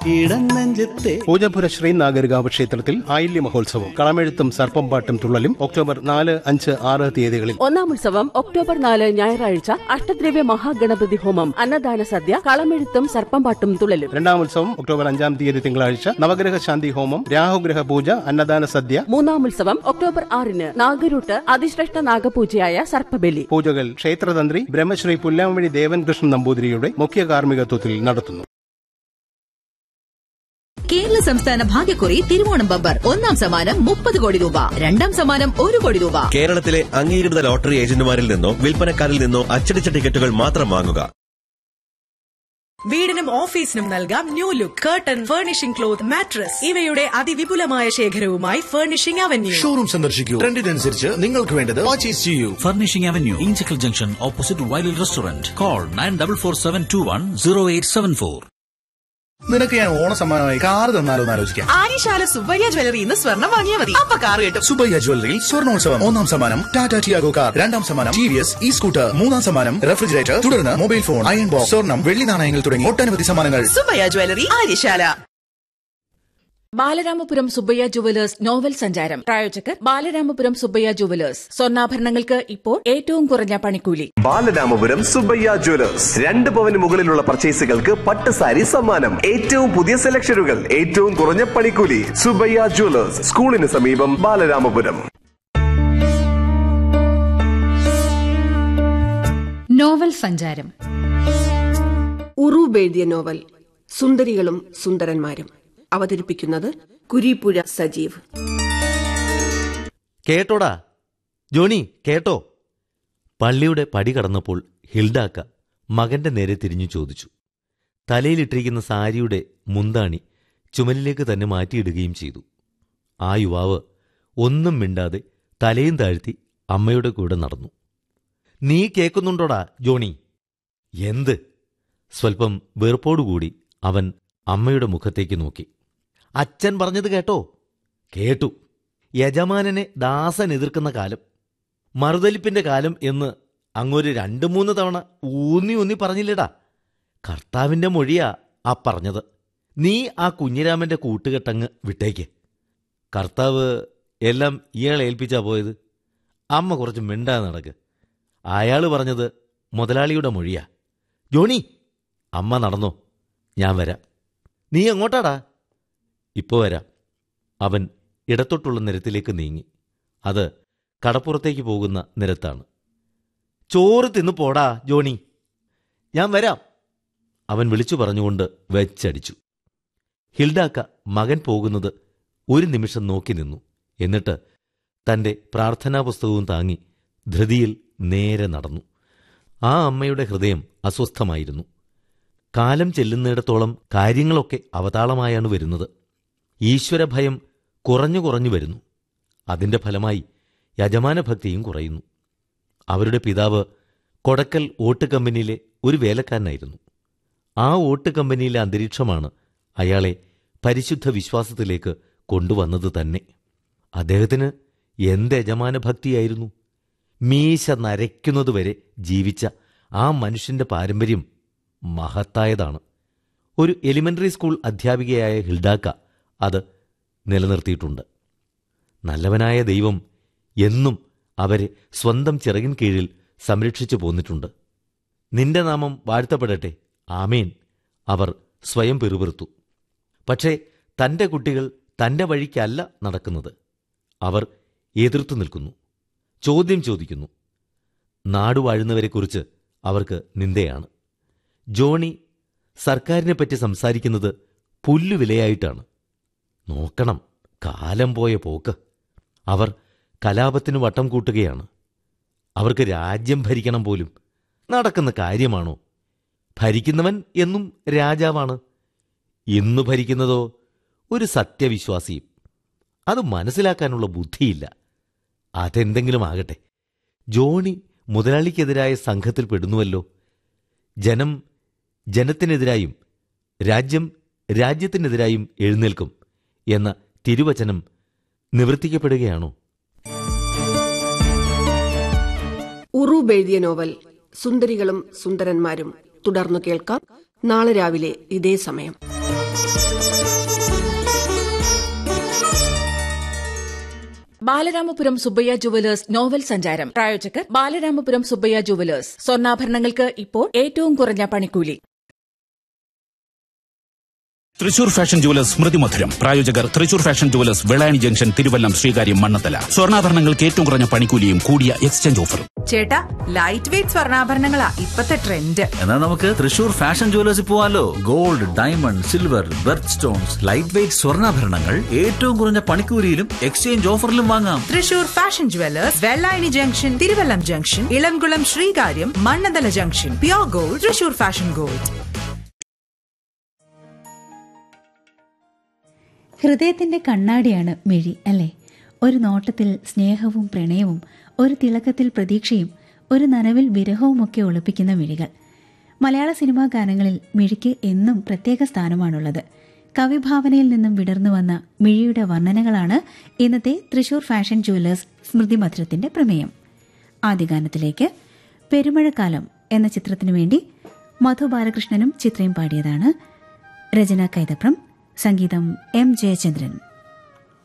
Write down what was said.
ഇടനെഞ്ചത്തെ പൂജപുര ശ്രീനാഗരികാവ് ക്ഷേത്രത്തിൽ ആയില്യ മഹോത്സവം കളമെഴുത്തും സർപ്പംപാട്ടും തുള്ളലും ഒക്ടോബർ നാല് അഞ്ച് ആറ് തീയതികളിൽ ഒന്നാം ഉത്സവം ഒക്ടോബർ നാല് ഞായറാഴ്ച അഷ്ടദ്രവ്യ മഹാഗണപതി ഹോമം അന്നദാന സദ്യ കളമെഴുത്തും സർപ്പംപാട്ടും തുള്ളലും രണ്ടാം ഉത്സവം ഒക്ടോബർ അഞ്ചാം തീയതി തിങ്കളാഴ്ച നവഗ്രഹ ശാന്തി ഹോമം രാഹുഗ്രഹ പൂജ അന്നദാന സദ്യ മൂന്നാം ഉത്സവം ഒക്ടോബർ ആറിന് നാഗരൂട്ട് അതിശ്രേഷ്ഠ നാഗപൂജയായ സർപ്പബലി പൂജകൾ ക്ഷേത്രതന്ത്രി ബ്രഹ്മശ്രീ പുല്ലാമണി ദേവൻകൃഷ്ണൻ നമ്പൂതിരിയുടെ മുഖ്യ കാർമ്മികത്വത്തിൽ നടത്തുന്നു കേരള സംസ്ഥാന ഭാഗ്യക്കുറി തിരുവോണം ബമ്പർ ഒന്നാം സമ്മാനം മുപ്പത് കോടി രൂപ രണ്ടാം സമ്മാനം ഒരു കോടി രൂപ കേരളത്തിലെ അംഗീകൃത ലോട്ടറി ഏജന്റുമാരിൽ നിന്നോ വിൽപ്പനക്കാരിൽ നിന്നോ അച്ചടിച്ച ടിക്കറ്റുകൾ മാത്രം വാങ്ങുക വീടിനും ഓഫീസിനും നൽകാം new look curtain furnishing cloth mattress ഇവയുടെ അതിവിപുലമായ ശേഖരവുമായി ഫർണിഷിംഗ് അവന്യൂ ഷോറൂം സന്ദർശിക്കൂ ട്രെൻഡിനനുസരിച്ച് നിങ്ങൾക്ക് വേണ്ടത് പർച്ചേസ് ചെയ്യൂ Furnishing Avenue, Inchicle Junction, opposite Wiley Restaurant. Call 9447210874. നിനക്ക് ഞാൻ ഓണ സമ്മാനമായി കാർ തന്നാലോ എന്ന് ആലോചിക്കാം ആര്യശാല സുബ്ബയ്യ ജ്വല്ലറി ഇന്ന് സ്വർണം വാങ്ങിയാൽ മതി അപ്പൊ കാർ കിട്ടും സുബയ്യ ജ്വല്ലറിയിൽ സ്വർണോത്സവം ഒന്നാം സമ്മാനം ടാറ്റ ടിയാഗോ കാർ രണ്ടാം സമ്മാനം T V S E scooter മൂന്നാം സമ്മാനം റെഫ്രിജറേറ്റർ തുടർന്ന് മൊബൈൽ ഫോൺ അയൺ ബോക്സ് സ്വർണം വെള്ളി നാണയങ്ങൾ തുടങ്ങി ഒട്ടനവധി സമ്മാനങ്ങൾ Subbaiah jewellery Aryasala Balaramapuram Subbaiah jewellers novel സഞ്ചാരം പ്രായോജകർ ബാലരാമപുരം സുബ്ബയ്യ ജുവലേഴ്സ് സ്വർണ്ണാഭരണങ്ങൾക്ക് ഇപ്പോൾ ഏറ്റവും കുറഞ്ഞ പണിക്കൂലി ബാലരാമപുരം സുബ്ബയ്യ ജ്വല്ലേഴ്സ് രണ്ട് പവന് മുകളിലുള്ള പർച്ചേസുകൾക്ക് പട്ട് സാരി സമ്മാനം ഏറ്റവും പുതിയ സെലക്ഷനുകൾ ഏറ്റവും കുറഞ്ഞ പണിക്കൂലി സുബ്ബയ്യ ജ്വല്ലേഴ്സ് സ്കൂളിന് സമീപം ബാലരാമപുരം നോവൽ സഞ്ചാരം ഉറൂബ് എഴുതിയ നോവൽ സുന്ദരികളും സുന്ദരന്മാരും അവതരിപ്പിക്കുന്നത് കുരിപ്പുഴ സജീവ് കേട്ടോടാ ജോണി കേട്ടോ പള്ളിയുടെ പടി കടന്നപ്പോൾ ഹിൽഡാക്ക മകന്റെ നേരെ തിരിഞ്ഞു ചോദിച്ചു തലയിലിട്ടിരിക്കുന്ന സാരിയുടെ മുന്താണി ചുമലിലേക്ക് തന്നെ മാറ്റിയിടുകയും ചെയ്തു ആ യുവാവ് ഒന്നും മിണ്ടാതെ തലയും താഴ്ത്തി അമ്മയുടെ കൂടെ നടന്നു നീ കേൾക്കുന്നുണ്ടോടാ ജോണി എന്ത് സ്വൽപ്പം വെറുപ്പോടുകൂടി അവൻ അമ്മയുടെ മുഖത്തേക്ക് നോക്കി അച്ഛൻ പറഞ്ഞത് കേട്ടോ കേട്ടു യജമാനനെ ദാസൻ എതിർക്കുന്ന കാലം മറുതലിപ്പിന്റെ കാലം എന്ന് അങ്ങൊരു രണ്ടു മൂന്ന് തവണ ഊന്നി ഊന്നി പറഞ്ഞില്ലടാ കർത്താവിന്റെ മൊഴിയാ ആ പറഞ്ഞത് നീ ആ കുഞ്ഞിരാമന്റെ കൂട്ടുകെട്ടങ്ങ് വിട്ടേക്ക് കർത്താവ് എല്ലാം ഇയാളെ ഏൽപ്പിച്ചാ പോയത് അമ്മ കുറച്ച് മിണ്ടാ നടക്ക് അയാൾ പറഞ്ഞത് മുതലാളിയുടെ മൊഴിയാ ജോണി അമ്മ നടന്നോ ഞാൻ വരാം നീ എങ്ങോട്ടാടാ ഇപ്പോ വരാം അവൻ ഇടത്തോട്ടുള്ള നിരത്തിലേക്ക് നീങ്ങി അത് കടപ്പുറത്തേക്ക് പോകുന്ന നിരത്താണ് ചോറ് തിന്നു പോടാ ജോണി ഞാൻ വരാം അവൻ വിളിച്ചു പറഞ്ഞുകൊണ്ട് വെച്ചടിച്ചു ഹിൽഡാക്ക മകൻ പോകുന്നത് ഒരു നിമിഷം നോക്കി നിന്നു എന്നിട്ട് തന്റെ പ്രാർത്ഥനാ പുസ്തകവും താങ്ങി ധൃതിയിൽ നേരെ നടന്നു ആ അമ്മയുടെ ഹൃദയം അസ്വസ്ഥമായിരുന്നു കാലം ചെല്ലുന്നിടത്തോളം കാര്യങ്ങളൊക്കെ അവതാളമായാണ് വരുന്നത് ഈശ്വരഭയം കുറഞ്ഞു കുറഞ്ഞു വരുന്നു അതിന്റെ ഫലമായി യജമാനഭക്തിയും കുറയുന്നു അവരുടെ പിതാവ് കൊടക്കൽ ഓട്ട് കമ്പനിയിലെ ഒരു വേലക്കാരനായിരുന്നു ആ ഓട്ട് കമ്പനിയിലെ അന്തരീക്ഷമാണ് അയാളെ പരിശുദ്ധ വിശ്വാസത്തിലേക്ക് കൊണ്ടുവന്നത് തന്നെ അദ്ദേഹത്തിന് എന്ത് യജമാനഭക്തിയായിരുന്നു മീശ നരയ്ക്കുന്നതുവരെ ജീവിച്ച ആ മനുഷ്യന്റെ പാരമ്പര്യം മഹത്തായതാണ് ഒരു എലിമെന്ററി സ്കൂൾ അധ്യാപികയായ ഹിൽഡാക്ക അത് നിലനിർത്തിയിട്ടുണ്ട് നല്ലവനായ ദൈവം എന്നും അവരെ സ്വന്തം ചിറകിൻ കീഴിൽ സംരക്ഷിച്ചു പോന്നിട്ടുണ്ട് നിന്റെ നാമം വാഴ്ത്തപ്പെടട്ടെ ആമേൻ അവർ സ്വയം പിറുപിറുത്തു പക്ഷേ തന്റെ കുട്ടികൾ തന്റെ വഴിക്കല്ല നടക്കുന്നത് അവർ എതിർത്തു നിൽക്കുന്നു ചോദ്യം ചോദിക്കുന്നു നാടുവാഴുന്നവരെക്കുറിച്ച് അവർക്ക് നിന്ദയാണ് ജോണി സർക്കാരിനെപ്പറ്റി സംസാരിക്കുന്നത് പുല്ലുവിലയായിട്ടാണ് നോക്കണം കാലം പോയ പോക്ക് അവർ കലാപത്തിന് വട്ടം കൂട്ടുകയാണ് അവർക്ക് രാജ്യം ഭരിക്കണം പോലും നടക്കുന്ന കാര്യമാണോ ഭരിക്കുന്നവൻ എന്നും രാജാവാണ് ഇന്ന് ഭരിക്കുന്നതോ ഒരു സത്യവിശ്വാസിയും അത് മനസ്സിലാക്കാനുള്ള ബുദ്ധിയില്ല അതെന്തെങ്കിലും ആകട്ടെ ജോണി മുതലാളിക്കെതിരായ സംഘത്തിൽ പെടുന്നുവല്ലോ ജനം ജനത്തിനെതിരായും രാജ്യം രാജ്യത്തിനെതിരായും എഴുന്നേൽക്കും എന്ന തിരുവചനം നിവർത്തിക്കപ്പെടുകയാണോ ഉറൂബ് എഴുതിയ നോവൽ സുന്ദരികളും സുന്ദരന്മാരും തുടർന്നു കേൾക്കാം നാളെ രാവിലെ ഇതേ സമയം ബാലരാമപുരം സുബ്ബയ്യ ജുവലേഴ്സ് നോവൽ സഞ്ചാരം പ്രായോജകർ ബാലരാമപുരം സുബ്ബയ്യ ജുവലേഴ്സ് സ്വർണ്ണാഭരണങ്ങൾക്ക് ഇപ്പോൾ ഏറ്റവും കുറഞ്ഞ പണിക്കൂലി തൃശൂർ ഫാഷൻ ജുവലേഴ്സ് സ്മൃതി മധുരം പ്രായോജകർ Thrissur fashion jewellers Vellayani junction Thiruvallam Sreekaryam Mannanthala സ്വർണ്ണാഭരണങ്ങൾക്ക് ഏറ്റവും കുറഞ്ഞ പണിക്കൂലിയും കൂടിയ എക്സ്ചേഞ്ച് ഓഫറും ചേട്ടാ ലൈറ്റ് വെയിറ്റ് സ്വർണ്ണാഭരണങ്ങളാ ഇപ്പത്തെ ട്രെൻഡ് എന്നാൽ നമുക്ക് തൃശൂർ ഫാഷൻ ജുവലേഴ്സിൽ പോവാലോ gold diamond silver birth stones light weight സ്വർണ്ണാഭരണങ്ങൾ ഏറ്റവും കുറഞ്ഞ പണിക്കൂലിയിലും എക്സ്ചേഞ്ച് ഓഫറിലും വാങ്ങാം Thrissur fashion jewellers Vellayani junction Thiruvallam junction Elamkulam Sreekaryam Mannanthala junction pure gold Thrissur fashion gold ഹൃദയത്തിന്റെ കണ്ണാടിയാണ് മിഴി അല്ലേ ഒരു നോട്ടത്തിൽ സ്നേഹവും പ്രണയവും ഒരു തിളക്കത്തിൽ പ്രതീക്ഷയും ഒരു നനവിൽ വിരഹവുമൊക്കെ ഒളിപ്പിക്കുന്ന മിഴികൾ മലയാള സിനിമാ ഗാനങ്ങളിൽ മിഴിക്ക് എന്നും പ്രത്യേക സ്ഥാനമാണുള്ളത് കവിഭാവനയിൽ നിന്നും വിടർന്നു വന്ന മിഴിയുടെ വർണ്ണനകളാണ് ഇന്നത്തെ തൃശൂർ ഫാഷൻ ജുവലേഴ്സ് സ്മൃതി മധുരത്തിന്റെ പ്രമേയം ആദ്യ ഗാനത്തിലേക്ക് പെരുമഴക്കാലം എന്ന ചിത്രത്തിനു വേണ്ടി മധു ബാലകൃഷ്ണനും ചിത്രയും പാടിയതാണ് രചന കൈതപ്രം സംഗീതം എം ജയചന്ദ്രൻ